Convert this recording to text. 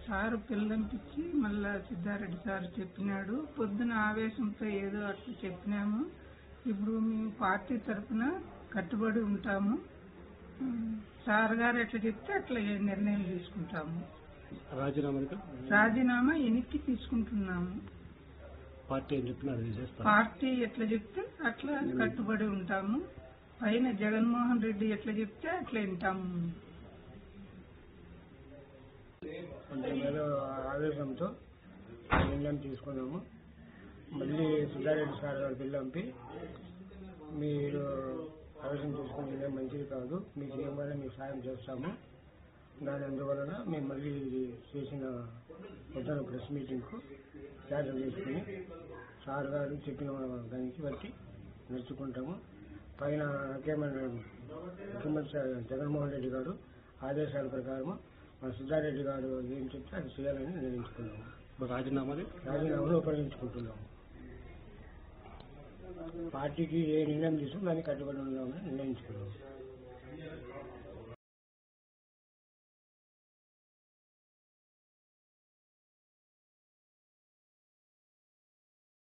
sir పిల్లంపించి మళ్ళా Siddha Reddy sir చెప్పినాడు పొద్దున ఆవేశంతో ఏదో అట్లా చెప్పినాము ఇప్పుడు మేము పార్టీ తరఫున కట్టుబడి ఉంటాము ఉమ్, సార్ గారు ఎట్లా చెప్తే అట్లా ఏ నిర్ణయం తీసుకుంటాము రాజీనామాకి రాజీనామా ఎన్నికి తీసుకుంటున్నాము పార్టీ ఏం చెప్పినా అది చేస్తారు పార్టీ ఎట్లా చెప్తే అట్లా కట్టుబడి ఉంటాము పైన జగన్మోహన్ రెడ్డి ఎట్లా చెప్తే అట్లా వింటాము అంటే ఏదో ఆవేశంతో నిర్ణయం తీసుకున్నాము మళ్ళీ సుధారెడ్డి సార్ గారు పిల్లంపి మీరు ఆవేశం తీసుకుని నిర్ణయం మంచిది కాదు మీకు ఏం వల్ల మీకు సాయం చేస్తాము దాని అందువలన మేము మళ్ళీ ఇది చేసిన పొద్దున ప్రెస్ మీటింగ్కు క్యాన్సిల్ చేసుకుని సార్ గారు చెప్పిన దానికి బట్టి నడుచుకుంటాము పైన నాకేమన్నా ముఖ్యమంత్రి జగన్మోహన్ రెడ్డి గారు ఆదేశాల ప్రకారము మా సుధారెడ్డి గారు ఏం చెప్తే అది చేయాలని నిర్ణయించుకున్నాము మరి రాజీనామాది రాజీనామాను ఉపయోగించుకుంటున్నాము పార్టీకి ఏ నిర్ణయం తీసుకుని దానికి కట్టుబడి ఉన్నామని నిర్ణయించుకున్నాము